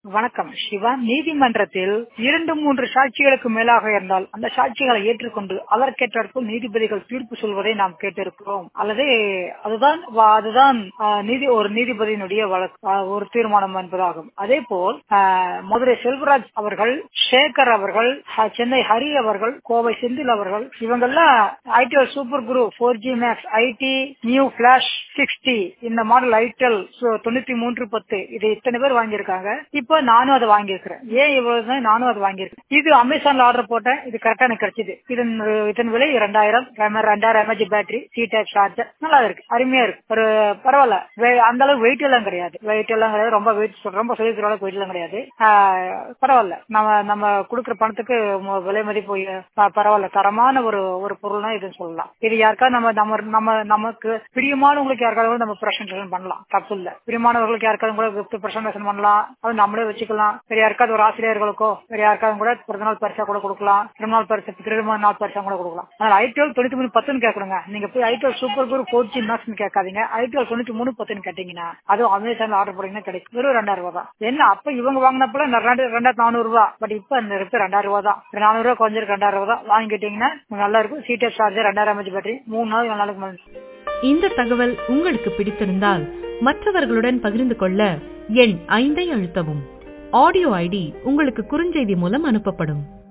வணக்கம் சிவா நீதிமன்றத்தில் இரண்டு மூன்று சாட்சிகளுக்கு மேலாக இருந்தால் அந்த சாட்சிகளை ஏற்றுக்கொண்டு அதற்கேற்றாற்போல் நீதிபதிகள் தீர்ப்பு சொல்வதை நாம் கேட்டிருக்கிறோம் அல்லது அதுதான் வ- அதுதான் ஆஹ், நீதி ஒரு நீதிபதியினுடைய வழக்கு ஆஹ், ஒரு தீர்மானம் என்பதாகும் அதே போல் ஆஹ், மதுரை செல்வராஜ் அவர்கள் சேகர் அவர்கள் ஹ- சென்னை ஹரி அவர்கள் கோவை செந்தில் அவர்கள் இவங்கெல்லாம் ஐடிஎல் சூப்பர் குரு four G max itel new flash sixty இந்த மாடல் ஐடெல் தொண்ணூத்தி மூன்று பத்து இது இத்தனை பேர் வாங்கியிருக்காங்க இப்போ நானும் அதை வாங்கியிருக்கிறேன் ஏன் இவ்வளவு தான் நானும் அதை வாங்கியிருக்கேன் இது அமேசான்ல ஆர்டர் போட்டேன் இது கரெக்டா எனக்கு கிடைச்சது இதன் இதன் விலை இரண்டாயிரம் ரெண்டாயிரம் MAG battery C type charger நல்லா இருக்கு அருமையா இருக்கு ஒரு பரவாயில்ல வே- அந்த அளவுக்கு வெயிட் எல்லாம் கிடையாது வெயிட் எல்லாம் கிடையாது ரொம்ப வெயிட் ரொம்ப சொல்லிக்கிற அளவுக்கு வெயிட் எல்லாம் கிடையாது ஆஹ், பரவாயில்ல நம்ம நம்ம கொடுக்குற பணத்துக்கு ம- விலை மதிப்பு ப- பரவாயில்ல தரமான ஒரு ஒரு பொருள்னா இதுன்னு சொல்லலாம் இது யாருக்காவது நம்ம நம்ம நம்ம நமக்கு பிரியமானவங்களுக்கு யாருக்காவது கூட நம்ம பிரசன்டேஷன் பண்ணலாம் தப்பு இல்ல பிரியமானவர்களுக்கு யாருக்காவது கூட கிஃப்ட் பிரசன்டேஷன் பண்ணலாம் அது நம்மளே வச்சுக்கலாம் வேற யாருக்காவது ஒரு ஆசிரியர்களுக்கோ வேற யாருக்காவது கூட பிறந்தநாள் பரிசா கூட கொடுக்கலாம் திருநாள் பரிசு திருமண நாள் பரிசா கூட கொடுக்கலாம் அதனால ஐடிஎல் தொண்ணூத்தி மூணு பத்துன்னு கேட்கணுங்க நீங்க போய் ஐடிஎல் சூப்பர் குரு ஃபோர் ஜி மேக்ஸ் கேட்காதீங்க ஐடிஎல் தொண்ணூத்தி மூணு பத்துன்னு கேட்டீங்கன்னா அதுவும் அமேசான்ல ஆர்டர் போட்டீங்கன்னா கிடைக்கும் வெறும் ரெண்டாயிரம் ரூபாய் தான் என்ன அப்ப இவங்க வாங்கினப்பல ரெண்டாயிரத்தி நானூறு ரூபாய் பட் இப்ப இந்த ரிப்பேர் ரெண்டாயிரம் ரூபாய் தான் நானூறு ரூபாய் கொஞ்சம் ரெண்டாயிரம் ரூபாய் தான் வாங்கிட்டீங்கன்னா நல்லா இருக்கும் சிடிஎஸ் சார்ஜர் ரெண்டாயிரம் எம்ஏஜி பேட்டரி மூணு நாள் நாலு நாளுக்கு மேல இந்த தகவல் உங்களுக்கு பிடித்திருந்தால் மற்றவர்களுடன் பகிர்ந்து கொள்ள எண் ஐந்தை அழுத்தவும் ஆடியோ ஐடி உங்களுக்கு குறுஞ்செய்தி மூலம் அனுப்பப்படும்